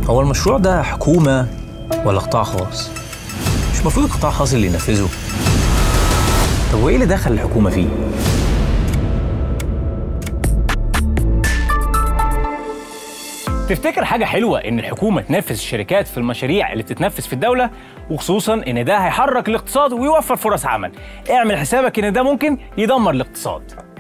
هو المشروع ده حكومة ولا قطاع خاص؟ مش المفروض القطاع الخاص اللي ينفذه؟ طب وايه اللي دخل الحكومة فيه؟ تفتكر حاجة حلوة إن الحكومة تنافس الشركات في المشاريع اللي بتتنفذ في الدولة وخصوصا إن ده هيحرك الاقتصاد ويوفر فرص عمل اعمل حسابك إن ده ممكن يدمر الاقتصاد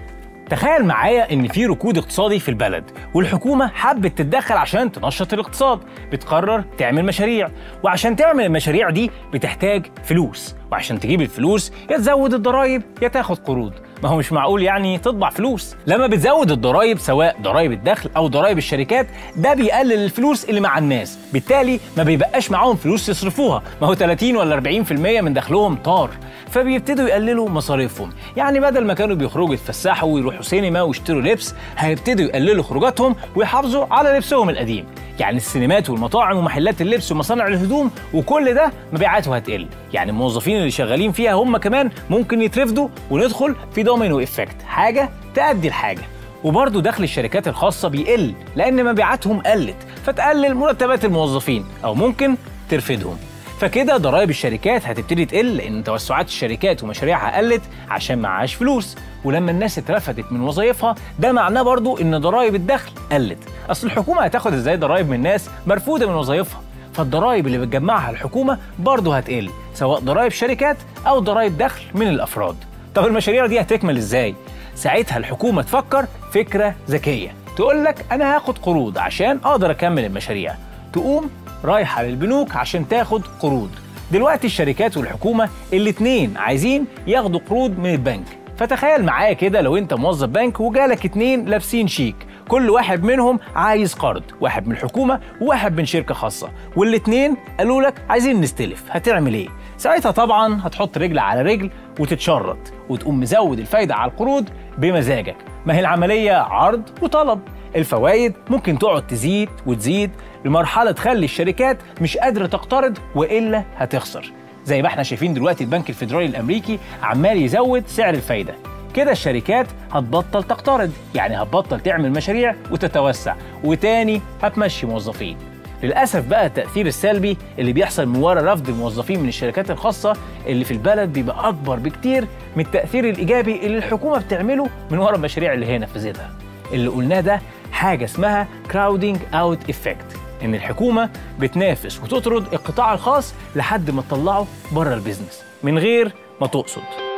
تخيل معايا ان في ركود اقتصادي في البلد والحكومه حبت تتدخل عشان تنشط الاقتصاد بتقرر تعمل مشاريع وعشان تعمل المشاريع دي بتحتاج فلوس وعشان تجيب الفلوس يا تزود الضرايب يا تاخد قروض ما هو مش معقول يعني تطبع فلوس لما بتزود الضرايب سواء ضرايب الدخل او ضرايب الشركات ده بيقلل الفلوس اللي مع الناس بالتالي ما بيبقاش معاهم فلوس يصرفوها ما هو 30 ولا 40% من دخلهم طار فبيبتدوا يقللوا مصاريفهم يعني بدل ما كانوا بيخرجوا يتفسحوا ويروحوا سينما ويشتروا لبس هيبتدوا يقللوا خروجاتهم ويحافظوا على لبسهم القديم يعني السينمات والمطاعم ومحلات اللبس ومصانع الهدوم وكل ده مبيعاته هتقل يعني الموظفين اللي شغالين فيها هم كمان ممكن يترفدوا وندخل في دومينو افكت حاجه تأدي لحاجه وبرضه دخل الشركات الخاصة بيقل لأن مبيعاتهم قلت فتقلل مرتبات الموظفين أو ممكن ترفدهم فكده ضرائب الشركات هتبتدي تقل لان توسعات الشركات ومشاريعها قلت عشان معهاش فلوس ولما الناس اترفدت من وظائفها ده معناه برضو ان ضرائب الدخل قلت اصل الحكومه هتاخد ازاي ضرائب من ناس مرفوده من وظائفها فالضرائب اللي بتجمعها الحكومه برضو هتقل سواء ضرائب شركات او ضرائب دخل من الافراد طب المشاريع دي هتكمل ازاي ساعتها الحكومه تفكر فكره ذكيه تقول لك انا هاخد قروض عشان اقدر اكمل المشاريع تقوم رايحه للبنوك عشان تاخد قروض دلوقتي الشركات والحكومه الاتنين عايزين ياخدوا قروض من البنك فتخيل معايا كده لو انت موظف بنك وجالك اتنين لابسين شيك كل واحد منهم عايز قرض واحد من الحكومه وواحد من شركه خاصه والاتنين قالوا لك عايزين نستلف هتعمل ايه ساعتها طبعا هتحط رجل على رجل وتتشرط وتقوم مزود الفايده على القروض بمزاجك ما هي العمليه عرض وطلب الفوائد ممكن تقعد تزيد وتزيد لمرحله تخلي الشركات مش قادره تقترض والا هتخسر زي ما احنا شايفين دلوقتي البنك الفيدرالي الامريكي عمال يزود سعر الفايده كده الشركات هتبطل تقترض يعني هتبطل تعمل مشاريع وتتوسع وتاني هتمشي موظفين للاسف بقى التاثير السلبي اللي بيحصل من ورا رفض الموظفين من الشركات الخاصه اللي في البلد بيبقى اكبر بكتير من التاثير الايجابي اللي الحكومه بتعمله من ورا المشاريع اللي هي نفذتها اللي قلناه ده حاجه اسمها كراودنج اوت افكت ان الحكومه بتنافس وتطرد القطاع الخاص لحد ما تطلعه بره البيزنس من غير ما تقصد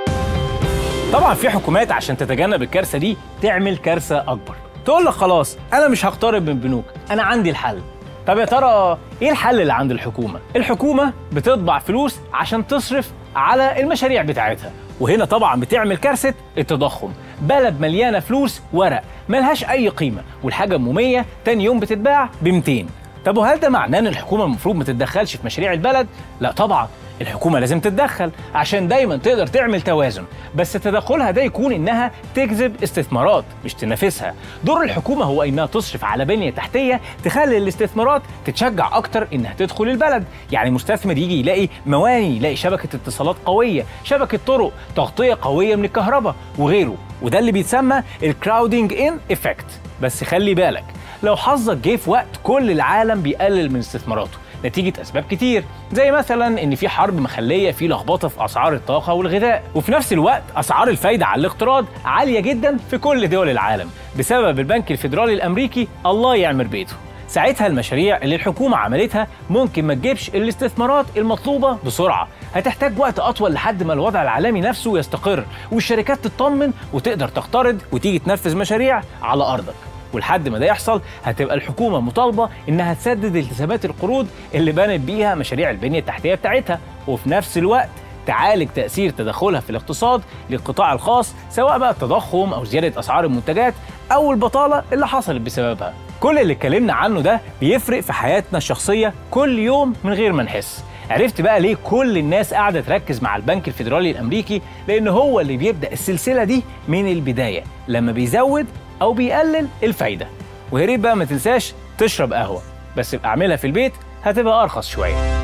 طبعا في حكومات عشان تتجنب الكارثه دي تعمل كارثه اكبر تقول لك خلاص انا مش هقترب من البنوك انا عندي الحل طب يا ترى ايه الحل اللي عند الحكومه الحكومه بتطبع فلوس عشان تصرف على المشاريع بتاعتها وهنا طبعا بتعمل كارثه التضخم بلد مليانه فلوس ورق ملهاش اي قيمه والحاجه ب تاني يوم بتتباع ب 200 طب وهل ده معناه ان الحكومه المفروض ما تتدخلش في مشاريع البلد لا طبعا الحكومه لازم تتدخل عشان دايما تقدر تعمل توازن بس تدخلها ده يكون انها تجذب استثمارات مش تنافسها دور الحكومه هو انها تصرف على بنيه تحتيه تخلي الاستثمارات تتشجع اكتر انها تدخل البلد يعني مستثمر يجي يلاقي مواني يلاقي شبكه اتصالات قويه شبكه طرق تغطيه قويه من الكهرباء وغيره وده اللي بيتسمى الكراودنج ان افكت بس خلي بالك لو حظك جه في وقت كل العالم بيقلل من استثماراته نتيجة أسباب كتير زي مثلا إن في حرب مخلية في لخبطة في أسعار الطاقة والغذاء وفي نفس الوقت أسعار الفايدة على الاقتراض عالية جدا في كل دول العالم بسبب البنك الفيدرالي الأمريكي الله يعمر بيته ساعتها المشاريع اللي الحكومة عملتها ممكن ما تجيبش الاستثمارات المطلوبة بسرعة هتحتاج وقت أطول لحد ما الوضع العالمي نفسه يستقر والشركات تطمن وتقدر تقترض وتيجي تنفذ مشاريع على أرضك ولحد ما ده يحصل هتبقى الحكومه مطالبه انها تسدد التزامات القروض اللي بنت بيها مشاريع البنيه التحتيه بتاعتها وفي نفس الوقت تعالج تاثير تدخلها في الاقتصاد للقطاع الخاص سواء بقى التضخم او زياده اسعار المنتجات او البطاله اللي حصلت بسببها كل اللي اتكلمنا عنه ده بيفرق في حياتنا الشخصيه كل يوم من غير ما نحس عرفت بقى ليه كل الناس قاعده تركز مع البنك الفيدرالي الامريكي لان هو اللي بيبدا السلسله دي من البدايه لما بيزود او بيقلل الفايده ويا ريت بقى ما تنساش تشرب قهوه بس ابقى اعملها في البيت هتبقى ارخص شويه